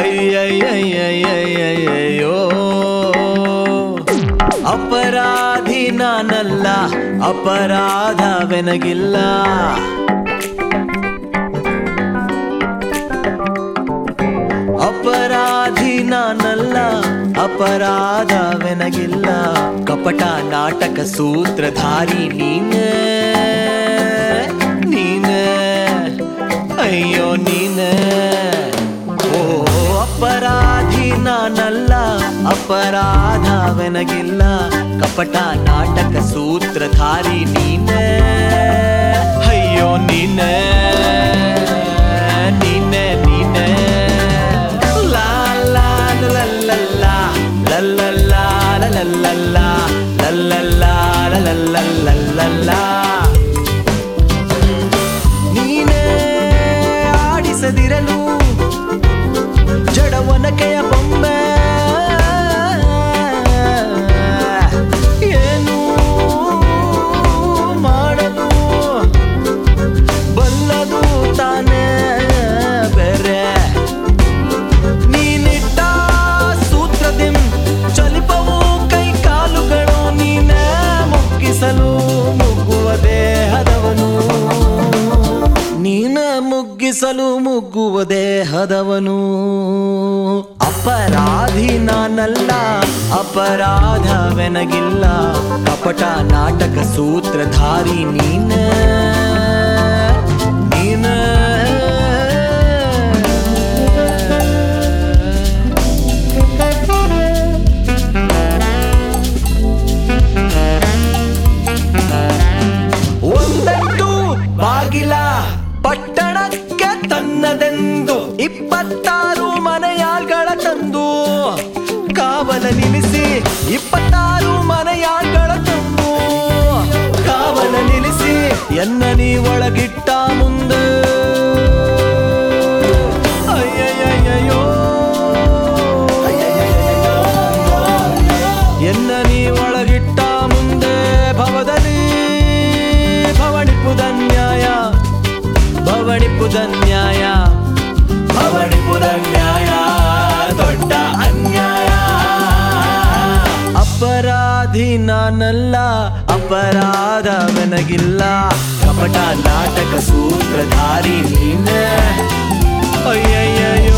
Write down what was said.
ಅಯ್ಯಯ್ಯಯ್ಯಯ್ಯಯ್ಯಯ್ಯೋ ಅಪರಾಧಿ ನಾನಲ್ಲ ಅಪರಾಧವೆನಗಿಲ್ಲ ಅಪರಾಧಿ ನಾನಲ್ಲ ಅಪರಾಧವೆನಗಿಲ್ಲ ಕಪಟ ನಾಟಕ ಸೂತ್ರಧಾರಿ ನೀನೇ ನೀನೇ ಅಯ್ಯೋ ನೀನೇ ಓ ಅಪರಾಧಿ ನಾನಲ್ಲ ಅಪರಾಧವೆನಗಿಲ್ಲ ಕಪಟ ನಾಟಕ ಸೂತ್ರಧಾರಿ ನೀನೇ ಅಯ್ಯೋ ನೀನೇ ನೀನೇ ನೀನೇ ಲಾ ಲಾ ಲಾ ಲಾ ಲಾ ಲಾ ಲಾ ಲಾ ಲಾ ಲಾ ಲಾ ಲಾ ಲಾ ಲಾ ಲಾ ಲಾ ಲಾ ಲಾ ನೀನೇ ಆಡಿಸದಿರಲು ಜಡವನಕೆಯ ಬೊಂಬೆ ಏನು ಮಾಡಲು ಬಲ್ಲದು ತಾನೇ ಬೇರೆ ನೀನಿಟ್ಟ ಸೂತ್ರದಿಂ ಚಲಿಪವು ಕೈ ಕಾಲುಗಳು ನೀನೇ ಮುಗ್ಗಿಸಲು ಮುಗ್ಗುವ ದೇಹದವನು ನೀನ ಮುಗ್ಗಿಸಲು ಮುಗ್ಗುವ ದೇಹದವನು ಅಪರಾಧಿ ನಾನಲ್ಲ ಅಪರಾಧವೆನಗಿಲ್ಲ ಕಪಟ ನಾಟಕ ಸೂತ್ರಧಾರಿ ನೀನೇ ನೀನೇ ಒಂದೆಂಟು ಬಾಗಿಲ ಪಟ್ಟಣಕ್ಕೆ ತನ್ನದೆಂದು ಇಪ್ಪತ್ತಾರು ಮನೆಯಾಳ್ಗಳ ತಂದು ಕಾವಲ ನಿಲ್ಲಿಸಿ ಇಪ್ಪತ್ತಾರು ಮನೆಯಾಳ್ಗಳ ತಂದು ಕಾವಲ ನಿಲ್ಲಿಸಿ ಎನ್ನ ನೀ ಒಳಗಿಟ್ಟ ಮುಂದೆ ಅಯ್ಯಯ್ಯಯ್ಯಯ್ಯೋ ಎನ್ನ ನೀ ಒಳಗಿಟ್ಟ ಮುಂದೆ ಭವದಲ್ಲಿ ಭವಣಿಪುದ ನ್ಯಾಯ ಭವಣಿಪುದ ನ್ಯಾಯ ಭವಣಿಪುದ ನ್ಯಾಯ ದೊಡ್ಡ ಅನ್ಯಾಯ ಅಪರಾಧಿ ನಾನಲ್ಲ ಅಪರಾಧವೆನಗಿಲ್ಲ ಕಪಟ ನಾಟಕ ಸೂತ್ರಧಾರಿ ನೀನೇ ಅಯ್ಯಯ್ಯಯ್ಯೋ